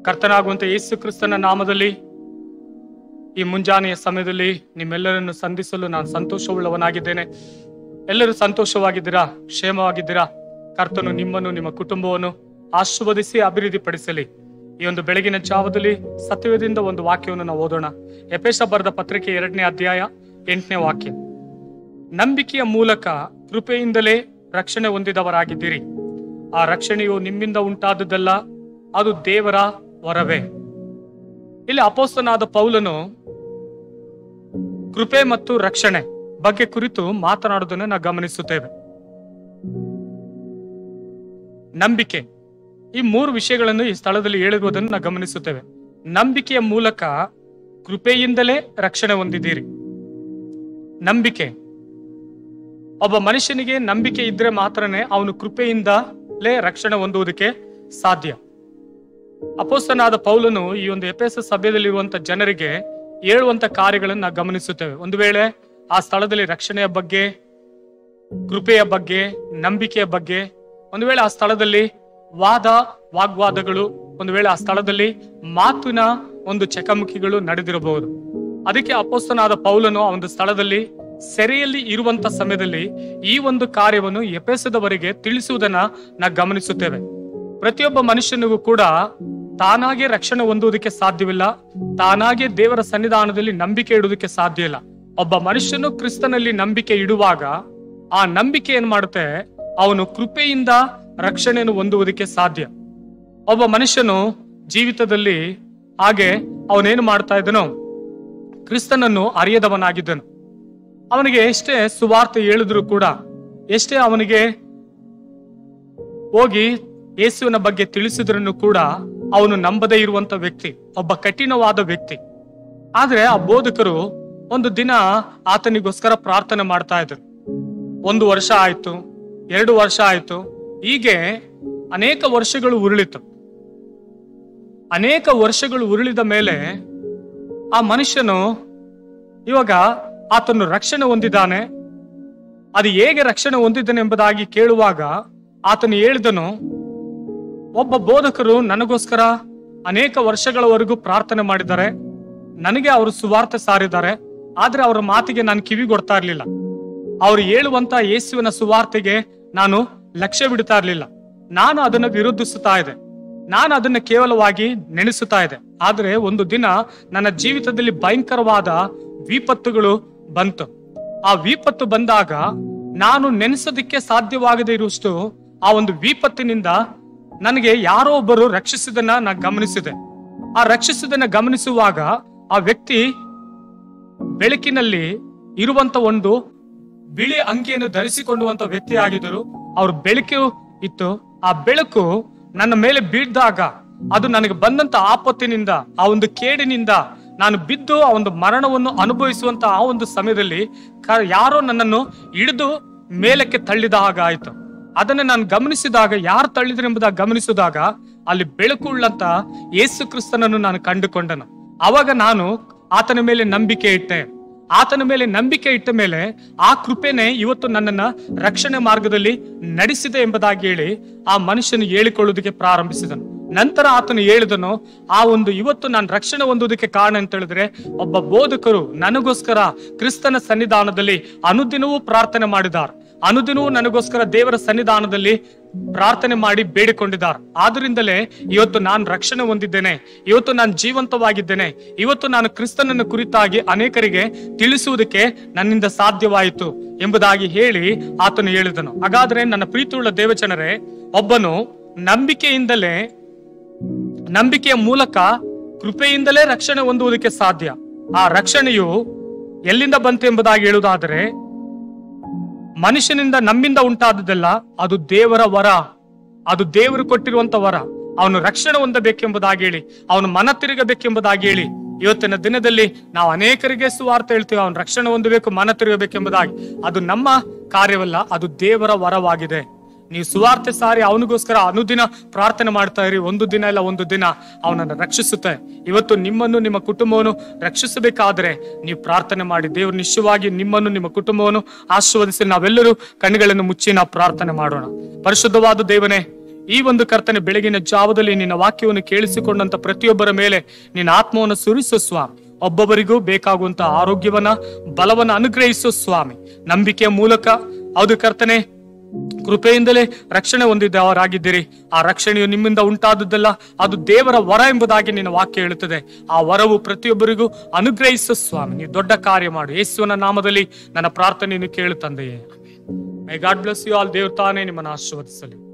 ಕರ್ತನಾಗುವಂತ ಯೇಸು ಕ್ರಿಸ್ತನ ನಾಮದಲ್ಲಿ ಈ ಮುಂಜಾನೆಯ ಸಮಯದಲ್ಲಿ ನಿಮ್ಮೆಲ್ಲರನ್ನು ಸಂಧಿಸಲು ನಾನು ಸಂತೋಷವುಳ್ಳವನಾಗಿದ್ದೇನೆ ಎಲ್ಲರೂ ಸಂತೋಷವಾಗಿದ್ದೀರಾ ಕ್ಷೇಮವಾಗಿದ್ದೀರಾ ಕರ್ತನು ನಿಮ್ಮನ್ನು ನಿಮ್ಮ ಕುಟುಂಬವನ್ನು ಆಶೀರ್ವದಿಸಿ ಅಭಿವೃದ್ಧಿಪಡಿಸಲಿ ಈ ಒಂದು ಬೆಳಗಿನ ಜಾವದಲ್ಲಿ ಸತ್ಯವೇದಿಂದ ಒಂದು ವಾಕ್ಯವನ್ನು ನಾವು ಓದೋಣ ಎಪೇಶ ಬರೆದ ಪತ್ರಿಕೆ ಎರಡನೇ ಅಧ್ಯಾಯ ಎಂಟನೇ ವಾಕ್ಯ ನಂಬಿಕೆಯ ಮೂಲಕ ಕೃಪೆಯಿಂದಲೇ ರಕ್ಷಣೆ ಹೊಂದಿದವರಾಗಿದ್ದೀರಿ ಆ ರಕ್ಷಣೆಯು ನಿಮ್ಮಿಂದ ಉಂಟಾದದ್ದಲ್ಲ ಅದು ದೇವರ ವರವೇ ಇಲ್ಲಿ ಅಪೋಸ್ತನಾದ ಪೌಲನು ಕೃಪೆ ಮತ್ತು ರಕ್ಷಣೆ ಬಗ್ಗೆ ಕುರಿತು ಮಾತನಾಡುವುದನ್ನು ನಾವು ಗಮನಿಸುತ್ತೇವೆ ನಂಬಿಕೆ ಈ ಮೂರು ವಿಷಯಗಳನ್ನು ಈ ಸ್ಥಳದಲ್ಲಿ ಹೇಳಿರುವುದನ್ನು ನಾವು ಗಮನಿಸುತ್ತೇವೆ ನಂಬಿಕೆಯ ಮೂಲಕ ಕೃಪೆಯಿಂದಲೇ ರಕ್ಷಣೆ ಹೊಂದಿದ್ದೀರಿ ನಂಬಿಕೆ ಒಬ್ಬ ಮನುಷ್ಯನಿಗೆ ನಂಬಿಕೆ ಇದ್ರೆ ಮಾತ್ರನೇ ಅವನು ಕೃಪೆಯಿಂದಲೇ ರಕ್ಷಣೆ ಹೊಂದುವುದಕ್ಕೆ ಸಾಧ್ಯ ಅಪೋಸ್ತನಾದ ಪೌಲನು ಈ ಒಂದು ಎಪೆಸ ಸಭೆಯಲ್ಲಿರುವಂತ ಜನರಿಗೆ ಹೇಳುವಂತ ಕಾರ್ಯಗಳನ್ನು ನಾವು ಗಮನಿಸುತ್ತೇವೆ ಒಂದು ವೇಳೆ ಆ ಸ್ಥಳದಲ್ಲಿ ರಕ್ಷಣೆಯ ಬಗ್ಗೆ ಕೃಪೆಯ ಬಗ್ಗೆ ನಂಬಿಕೆಯ ಬಗ್ಗೆ ಒಂದು ವೇಳೆ ಆ ಸ್ಥಳದಲ್ಲಿ ವಾದ ವಾಗ್ವಾದಗಳು ಒಂದು ವೇಳೆ ಆ ಸ್ಥಳದಲ್ಲಿ ಮಾತಿನ ಒಂದು ಚಕಮಕಿಗಳು ನಡೆದಿರಬಹುದು ಅದಕ್ಕೆ ಅಪೋಸ್ತನಾದ ಪೌಲನು ಆ ಒಂದು ಸ್ಥಳದಲ್ಲಿ ಸೆರೆಯಲ್ಲಿ ಇರುವಂತ ಸಮಯದಲ್ಲಿ ಈ ಒಂದು ಕಾರ್ಯವನ್ನು ಎಪೆಸದವರಿಗೆ ತಿಳಿಸುವುದನ್ನ ನಾವು ಗಮನಿಸುತ್ತೇವೆ ಪ್ರತಿಯೊಬ್ಬ ಮನುಷ್ಯನಿಗೂ ಕೂಡ ತಾನಾಗೆ ರಕ್ಷಣೆ ಹೊಂದುವುದಕ್ಕೆ ಸಾಧ್ಯವಿಲ್ಲ ತಾನಾಗೆ ದೇವರ ಸನ್ನಿಧಾನದಲ್ಲಿ ನಂಬಿಕೆ ಇಡುವುದಕ್ಕೆ ಸಾಧ್ಯ ಇಲ್ಲ ಒಬ್ಬ ಮನುಷ್ಯನು ಕ್ರಿಸ್ತನಲ್ಲಿ ನಂಬಿಕೆ ಇಡುವಾಗ ಆ ನಂಬಿಕೆ ಏನ್ ಮಾಡುತ್ತೆ ಅವನು ಕೃಪೆಯಿಂದ ರಕ್ಷಣೆಯನ್ನು ಹೊಂದುವುದಕ್ಕೆ ಸಾಧ್ಯ ಒಬ್ಬ ಮನುಷ್ಯನು ಜೀವಿತದಲ್ಲಿ ಹಾಗೆ ಅವನೇನು ಮಾಡ್ತಾ ಇದ್ದನು ಕ್ರಿಸ್ತನನ್ನು ಅರಿಯದವನಾಗಿದ್ದನು ಅವನಿಗೆ ಎಷ್ಟೇ ಸುವಾರ್ತೆ ಹೇಳಿದ್ರು ಕೂಡ ಎಷ್ಟೇ ಅವನಿಗೆ ಹೋಗಿ ಯೇಸುವಿನ ಬಗ್ಗೆ ತಿಳಿಸಿದ್ರೂ ಕೂಡ ಅವನು ನಂಬದೇ ಇರುವಂತ ವ್ಯಕ್ತಿ ಒಬ್ಬ ಕಠಿಣವಾದ ವ್ಯಕ್ತಿ ಆದ್ರೆ ಆ ಬೋಧಕರು ಒಂದು ದಿನ ಆತನಿಗೋಸ್ಕರ ಪ್ರಾರ್ಥನೆ ಮಾಡ್ತಾ ಇದ್ರು ಒಂದು ವರ್ಷ ಆಯ್ತು ಎರಡು ವರ್ಷ ಆಯ್ತು ಹೀಗೆ ಅನೇಕ ವರ್ಷಗಳು ಉರುಳಿತು ಅನೇಕ ವರ್ಷಗಳು ಉರುಳಿದ ಮೇಲೆ ಆ ಮನುಷ್ಯನು ಇವಾಗ ಆತನು ರಕ್ಷಣೆ ಹೊಂದಿದ್ದಾನೆ ಅದು ಹೇಗೆ ರಕ್ಷಣೆ ಹೊಂದಿದ್ದಾನೆ ಎಂಬುದಾಗಿ ಕೇಳುವಾಗ ಆತನು ಹೇಳಿದನು ಒಬ್ಬ ಬೋಧಕರು ನನಗೋಸ್ಕರ ಅನೇಕ ವರ್ಷಗಳವರೆಗೂ ಪ್ರಾರ್ಥನೆ ಮಾಡಿದ್ದಾರೆ ನನಗೆ ಅವರು ಸುವಾರ್ತೆ ಸಾರಿದ್ದಾರೆ ಆದ್ರೆ ಅವರ ಮಾತಿಗೆ ನಾನು ಕಿವಿ ಕೊಡ್ತಾ ಇರ್ಲಿಲ್ಲ ಅವ್ರು ಹೇಳುವಂತ ಯೇಸುವಿನ ಸುವಾರ್ತೆಗೆ ನಾನು ಲಕ್ಷ್ಯ ಬಿಡ್ತಾ ಇರ್ಲಿಲ್ಲ ನಾನು ಅದನ್ನ ವಿರೋಧಿಸುತ್ತಾ ಇದೆ ನಾನು ಅದನ್ನ ಕೇವಲವಾಗಿ ನೆನೆಸುತ್ತಾ ಇದೆ ಆದ್ರೆ ಒಂದು ದಿನ ನನ್ನ ಜೀವಿತದಲ್ಲಿ ಭಯಂಕರವಾದ ವಿಪತ್ತುಗಳು ಬಂತು ಆ ವಿಪತ್ತು ಬಂದಾಗ ನಾನು ನೆನೆಸೋದಕ್ಕೆ ಸಾಧ್ಯವಾಗದೇ ಇರುವಷ್ಟು ಆ ಒಂದು ವಿಪತ್ತಿನಿಂದ ನನಗೆ ಯಾರೋ ಒಬ್ಬರು ರಕ್ಷಿಸಿದನ್ನ ನಾನು ಗಮನಿಸಿದೆ ಆ ರಕ್ಷಿಸಿದನ್ನ ಗಮನಿಸುವಾಗ ಆ ವ್ಯಕ್ತಿ ಬೆಳಕಿನಲ್ಲಿ ಇರುವಂತ ಒಂದು ಬಿಳಿ ಅಂಗಿಯನ್ನು ಧರಿಸಿಕೊಳ್ಳುವಂತ ವ್ಯಕ್ತಿ ಆಗಿದ್ದರು ಅವ್ರ ಬೆಳಕು ಇತ್ತು ಆ ಬೆಳಕು ನನ್ನ ಮೇಲೆ ಬೀಳ್ದಾಗ ಅದು ನನಗೆ ಬಂದಂತ ಆಪತ್ತಿನಿಂದ ಆ ಒಂದು ಕೇಡಿನಿಂದ ನಾನು ಬಿದ್ದು ಆ ಒಂದು ಮರಣವನ್ನು ಅನುಭವಿಸುವಂತ ಆ ಒಂದು ಸಮಯದಲ್ಲಿ ಕ- ಯಾರೋ ನನ್ನನ್ನು ಹಿಡಿದು ಮೇಲಕ್ಕೆ ತಳ್ಳಿದ ಹಾಗ ಆಯ್ತು ಅದನ್ನ ನಾನು ಗಮನಿಸಿದಾಗ ಯಾರು ತಳ್ಳಿದ್ರು ಎಂಬುದಾಗಿ ಗಮನಿಸಿದಾಗ ಅಲ್ಲಿ ಬೆಳಕು ಉಳ್ಳಂತ ಯೇಸು ಕ್ರಿಸ್ತನನ್ನು ನಾನು ಕಂಡುಕೊಂಡನು ಅವಾಗ ನಾನು ಆತನ ಮೇಲೆ ನಂಬಿಕೆ ಇಟ್ಟೆ ಆತನ ಮೇಲೆ ನಂಬಿಕೆ ಇಟ್ಟ ಮೇಲೆ ಆ ಕೃಪೆನೆ ಇವತ್ತು ನನ್ನನ್ನ ರಕ್ಷಣೆ ಮಾರ್ಗದಲ್ಲಿ ನಡೆಸಿದೆ ಎಂಬುದಾಗಿ ಹೇಳಿ ಆ ಮನುಷ್ಯನು ಹೇಳಿಕೊಳ್ಳುವುದಕ್ಕೆ ಪ್ರಾರಂಭಿಸಿದನು ನಂತರ ಆತನು ಹೇಳಿದನು ಆ ಒಂದು ಇವತ್ತು ನಾನು ರಕ್ಷಣೆ ಹೊಂದುವುದಕ್ಕೆ ಕಾರಣ ಅಂತ ಹೇಳಿದ್ರೆ ಒಬ್ಬ ಬೋಧಕರು ನನಗೋಸ್ಕರ ಕ್ರಿಸ್ತನ ಸನ್ನಿಧಾನದಲ್ಲಿ ಅನುದಿನವೂ ಪ್ರಾರ್ಥನೆ ಮಾಡಿದ್ದಾರೆ ಅನುದಿನವೂ ನನಗೋಸ್ಕರ ದೇವರ ಸನ್ನಿಧಾನದಲ್ಲಿ ಪ್ರಾರ್ಥನೆ ಮಾಡಿ ಬೇಡಿಕೊಂಡಿದ್ದಾರೆ ಆದ್ರಿಂದಲೇ ಇವತ್ತು ನಾನು ರಕ್ಷಣೆ ಹೊಂದಿದ್ದೇನೆ ಇವತ್ತು ನಾನು ಜೀವಂತವಾಗಿದ್ದೇನೆ ಇವತ್ತು ನಾನು ಕ್ರಿಸ್ತನನ್ನು ಕುರಿತಾಗಿ ಅನೇಕರಿಗೆ ತಿಳಿಸುವುದಕ್ಕೆ ನನ್ನಿಂದ ಸಾಧ್ಯವಾಯಿತು ಎಂಬುದಾಗಿ ಹೇಳಿ ಆತನು ಹೇಳಿದನು ಹಾಗಾದ್ರೆ ನನ್ನ ಪ್ರೀತಿಯುಳ್ಳ ದೇವಚನರೇ ಒಬ್ಬನು ನಂಬಿಕೆಯಿಂದಲೇ ನಂಬಿಕೆಯ ಮೂಲಕ ಕೃಪೆಯಿಂದಲೇ ರಕ್ಷಣೆ ಹೊಂದುವುದಕ್ಕೆ ಸಾಧ್ಯ ಆ ರಕ್ಷಣೆಯು ಎಲ್ಲಿಂದ ಬಂತು ಎಂಬುದಾಗಿ ಹೇಳುವುದಾದರೆ ಮನುಷ್ಯನಿಂದ ನಮ್ಮಿಂದ ಉಂಟಾದದಲ್ಲ ಅದು ದೇವರ ವರ ಅದು ದೇವರು ಕೊಟ್ಟಿರುವಂತ ವರ ಅವನು ರಕ್ಷಣೆ ಹೊಂದಬೇಕೆಂಬುದಾಗಿ ಹೇಳಿ ಅವನು ಮನ ತಿರುಗಬೇಕೆಂಬುದಾಗಿ ಹೇಳಿ ಇವತ್ತಿನ ದಿನದಲ್ಲಿ ನಾವು ಅನೇಕರಿಗೆ ಸುವಾರ್ತೆ ಹೇಳ್ತೀವಿ ಅವನು ರಕ್ಷಣೆ ಹೊಂದಬೇಕು ಮನ ತಿರುಗಬೇಕೆಂಬುದಾಗಿ ಅದು ನಮ್ಮ ಕಾರ್ಯವಲ್ಲ ಅದು ದೇವರ ವರವಾಗಿದೆ ನೀವು ಸುವಾರ್ತೆ ಸಾರಿ ಅವನಿಗೋಸ್ಕರ ಅನುದಿನ ಪ್ರಾರ್ಥನೆ ಮಾಡ್ತಾ ಇರಿ ಒಂದು ದಿನ ಇಲ್ಲ ಒಂದು ದಿನ ಅವನನ್ನು ರಕ್ಷಿಸುತ್ತೆ ಇವತ್ತು ನಿಮ್ಮನ್ನು ನಿಮ್ಮ ಕುಟುಂಬವನ್ನು ರಕ್ಷಿಸಬೇಕಾದ್ರೆ ನೀವು ಪ್ರಾರ್ಥನೆ ಮಾಡಿ ದೇವರು ನಿಶ್ಚಯವಾಗಿ ನಿಮ್ಮನ್ನು ನಿಮ್ಮ ಕುಟುಂಬವನ್ನು ಆಶೀರ್ವದಿಸಿ ನಾವೆಲ್ಲರೂ ಕಣ್ಣುಗಳನ್ನು ಮುಚ್ಚಿ ನಾವು ಪ್ರಾರ್ಥನೆ ಮಾಡೋಣ ಪರಿಶುದ್ಧವಾದ ದೇವನೇ ಈ ಒಂದು ಕರ್ತನೆ ಬೆಳಗಿನ ಜಾವದಲ್ಲಿ ನಿನ್ನ ವಾಕ್ಯವನ್ನು ಕೇಳಿಸಿಕೊಂಡಂತ ಪ್ರತಿಯೊಬ್ಬರ ಮೇಲೆ ನಿನ್ನ ಆತ್ಮವನ್ನು ಸುರಿಸು ಸ್ವಾಮಿ ಒಬ್ಬೊಬ್ಬರಿಗೂ ಬೇಕಾಗುವಂತ ಆರೋಗ್ಯವನ್ನ ಬಲವನ್ನ ಅನುಗ್ರಹಿಸು ಸ್ವಾಮಿ ನಂಬಿಕೆಯ ಮೂಲಕ ಹೌದು ಕರ್ತನೆ ಕೃಪೆಯಿಂದಲೇ ರಕ್ಷಣೆ ಹೊಂದಿದ್ದವರಾಗಿದ್ದೀರಿ ಆ ರಕ್ಷಣೆಯು ನಿಮ್ಮಿಂದ ಉಂಟಾದದ್ದಲ್ಲ ಅದು ದೇವರ ವರ ಎಂಬುದಾಗಿ ನಿನ್ನ ವಾಕ್ಯ ಹೇಳುತ್ತದೆ ಆ ವರವು ಪ್ರತಿಯೊಬ್ಬರಿಗೂ ಅನುಗ್ರಹಿಸು ಸ್ವಾಮಿ ನೀವು ದೊಡ್ಡ ಕಾರ್ಯ ಮಾಡು ಯೇಸುವನ ನಾಮದಲ್ಲಿ ನನ್ನ ಪ್ರಾರ್ಥನೆಯನ್ನು ಕೇಳು ತಂದೆಯೇ my god bless you all ದೇವ್ರ ತಾನೇ ನಿಮ್ಮನ್ನು ಆಶೀರ್ವದಿಸಲಿ